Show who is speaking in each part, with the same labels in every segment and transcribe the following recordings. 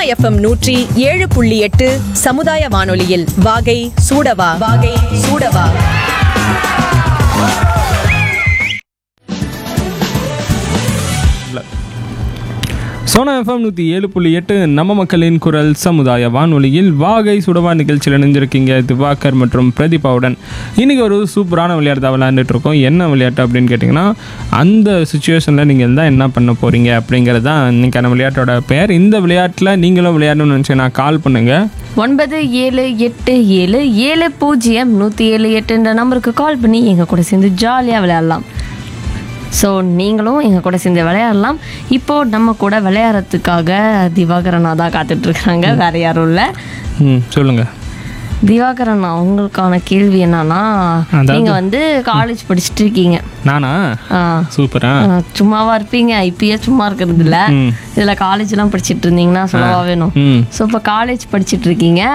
Speaker 1: FM நூற்றி ஏழு புள்ளி எட்டு சமுதாய வானொலியில் வாகை சூடவா வாகை சூடவா
Speaker 2: சோனா எஃப்எம் நூற்றி ஏழு புள்ளி எட்டு நம்ம மக்களின் குரல் சமுதாய வானொலியில் வாகை சுடவா நிகழ்ச்சியில் இணைஞ்சிருக்கீங்க திவாகர் மற்றும் பிரதீபாவுடன் இன்றைக்கி ஒரு சூப்பரான விளையாட்டு தான் விளையாண்டுட்டு இருக்கோம் என்ன விளையாட்டு அப்படின்னு கேட்டிங்கன்னா அந்த சுச்சுவேஷனில் நீங்கள் இருந்தால் என்ன பண்ண போகிறீங்க அப்படிங்கிறது தான் இன்றைக்கான விளையாட்டோட பெயர் இந்த விளையாட்டில் நீங்களும் விளையாடணும்னு நினச்சிங்கன்னா கால் பண்ணுங்கள்
Speaker 3: ஒன்பது ஏழு எட்டு ஏழு ஏழு பூஜ்ஜியம் நூற்றி ஏழு எட்டுன்ற நம்பருக்கு கால் பண்ணி எங்கள் கூட சேர்ந்து ஜாலியாக விளையாடலாம் ஸோ நீங்களும் எங்கள் கூட சேர்ந்து விளையாடலாம் இப்போ நம்ம கூட விளையாடுறதுக்காக திவாகரனா தான் காத்துட்ருக்குறாங்க வேற யாரும் இல்லை
Speaker 2: ம் சொல்லுங்கள்
Speaker 3: திவாகரன் அவங்களுக்கான கேள்வி என்னன்னா
Speaker 2: அதாவது-
Speaker 3: நீங்கள் வந்து காலேஜ் படிச்சுட்டு இருக்கீங்க
Speaker 2: நானா
Speaker 3: ஆ
Speaker 2: சூப்பரா
Speaker 3: ஆ, சும்மாவா இருப்பீங்க இப்பயே சும்மா இருக்கிறது இல்ல
Speaker 2: ம்.
Speaker 3: இதுல காலேஜ் எல்லாம் படிச்சிட்டு இருந்தீங்கன்னா சொல்லவா வேணும்
Speaker 2: ம்
Speaker 3: ஸோ இப்போ காலேஜ் படிச்சிட்டு இருக்கீங்க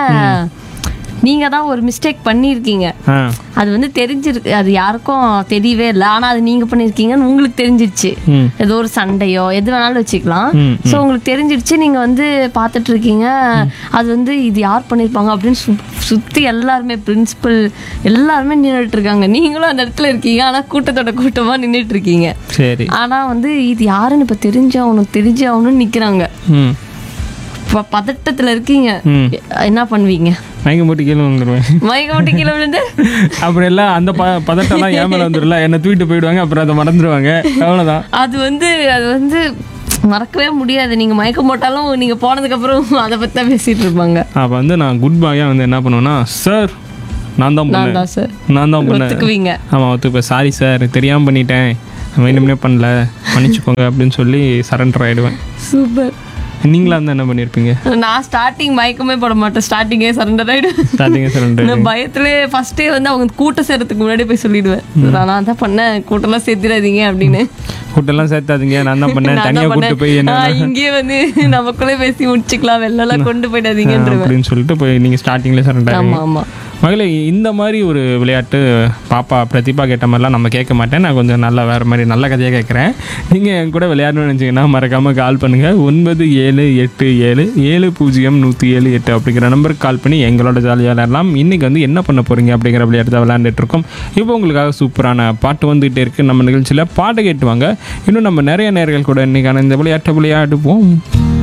Speaker 3: நீங்க தான் ஒரு மிஸ்டேக் பண்ணியிருக்கீங்க
Speaker 2: ஆ
Speaker 3: அது வந்து தெரிஞ்சிருக்கு அது யாருக்கும் தெரியவே இல்லை ஆனா அது நீங்க பண்ணியிருக்கீங்கன்னு உங்களுக்கு தெரிஞ்சிருச்சு
Speaker 2: ம்
Speaker 3: ஏதோ ஒரு சண்டையோ எது வேணாலும் வச்சுக்கலாம்
Speaker 2: ம்,
Speaker 3: ஸோ உங்களுக்கு தெரிஞ்சிருச்சு நீங்க வந்து பார்த்துட்டு இருக்கீங்க அது வந்து இது யார் பண்ணியிருப்பாங்க அப்படின்னு சு- சுத்தி எல்லாருமே பிரின்சிபல் எல்லாருமே நின்றுட்டு இருக்காங்க நீங்களும் அந்த இடத்துல இருக்கீங்க ஆனா கூட்டத்தோட கூட்டமா நின்றுட்டு இருக்கீங்க
Speaker 2: சரி
Speaker 3: ஆனா வந்து இது யாருன்னு இப்ப தெரிஞ்சாகணும் தெரிஞ்சாகணும்னு நிக்கிறாங்க
Speaker 2: ம்
Speaker 3: இப்ப பதட்டத்துல இருக்கீங்க
Speaker 2: ம்
Speaker 3: என்ன பண்ணுவீங்க
Speaker 2: மயக்கம் போட்டு கீழே வந்துடுவேன்
Speaker 3: மயக்க போட்டு கீழே விழுந்து
Speaker 2: அப்புறம் எல்லாம் அந்த ப பதட்டம்லாம் ஏன் மேலே வந்துடல என்னை தூக்கிட்டு போயிடுவாங்க அப்புறம் அதை மறந்துடுவாங்க அவ்வளோதான்
Speaker 3: அது வந்து அது வந்து மறக்கவே முடியாது நீங்க மயக்கம் போட்டாலும் நீங்க போனதுக்கு அப்புறம் அதை பத்தி தான் பேசிட்டு இருப்பாங்க
Speaker 2: அப்போ வந்து நான் குட் பாயாக வந்து என்ன பண்ணுவேன்னா சார் நான் தான்
Speaker 3: நான்
Speaker 2: பண்ணேன்
Speaker 3: தான் சார்
Speaker 2: நான் தான் பண்ணேன்
Speaker 3: ஒத்துக்குவீங்க
Speaker 2: ஆமாம் ஒத்துப்பேன் சாரி சார் தெரியாமல் பண்ணிட்டேன் வேணும்னே பண்ணல மன்னிச்சுக்கோங்க அப்படின்னு சொல்லி சரண்டர் ஆகிடுவேன்
Speaker 3: சூப்பர்
Speaker 2: நீங்களா இருந்தால் என்ன பண்ணியிருப்பீங்க
Speaker 3: நான் ஸ்டார்டிங் மயக்கமே போட மாட்டேன் ஸ்டார்டிங்கே சரண்டர் ஆயிடுவேன்
Speaker 2: ஸ்டார்டிங்கே சரண்டர்
Speaker 3: நான் பயத்திலே ஃபர்ஸ்டே வந்து அவங்க கூட்டம் சேர்றதுக்கு முன்னாடி போய் சொல்லிடுவேன் நான் தான் பண்ணேன் கூட்டம்லாம் சேர்த்துடாதீங்க அப்படின்னு
Speaker 2: கூட்டெல்லாம் சேர்த்தாதீங்க நான் தான் பண்ணேன்
Speaker 3: நான்
Speaker 2: தனியாக
Speaker 3: தான்
Speaker 2: கூப்பிட்டு போய் என்ன
Speaker 3: பண்ணேன். ஆ, இங்கேயே வந்து நமக்குள்ளே பேசி முடிச்சுக்கலாம் வெளிலலாம் கொண்டு போயிடாதீங்கன்றவன்
Speaker 2: அப்படின்னு சொல்லிட்டு போய் நீங்கள் ஸ்டார்டிங்கில் சரண்டர்
Speaker 3: ஆமா ஆமா
Speaker 2: மகளே இந்த மாதிரி ஒரு விளையாட்டு பாப்பா பிரதிபா கேட்ட மாதிரிலாம் நம்ம கேட்க மாட்டேன் நான் கொஞ்சம் நல்லா வேறு மாதிரி நல்ல கதையாக கேட்குறேன் நீங்கள் என் கூட விளையாடணும்னு நினச்சிங்கன்னா மறக்காமல் கால் பண்ணுங்கள் ஒன்பது ஏழு எட்டு ஏழு ஏழு பூஜ்ஜியம் நூற்றி ஏழு எட்டு அப்படிங்கிற நம்பருக்கு கால் பண்ணி எங்களோட ஜாலியாக விளையாடலாம் இன்றைக்கி வந்து என்ன பண்ண போகிறீங்க அப்படிங்கிற விளையாட்டு தான் விளையாண்டுட்டு இருக்கோம் இப்போ உங்களுக்காக சூப்பரான பாட்டு வந்துகிட்டே இருக்குது நம்ம நிகழ்ச்சியில் பாட்டு கேட்டுவாங்க இன்னும் நம்ம நிறைய நேர்கள் கூட இன்றைக்கான இந்த விளையாட்டை விளையாடுவோம்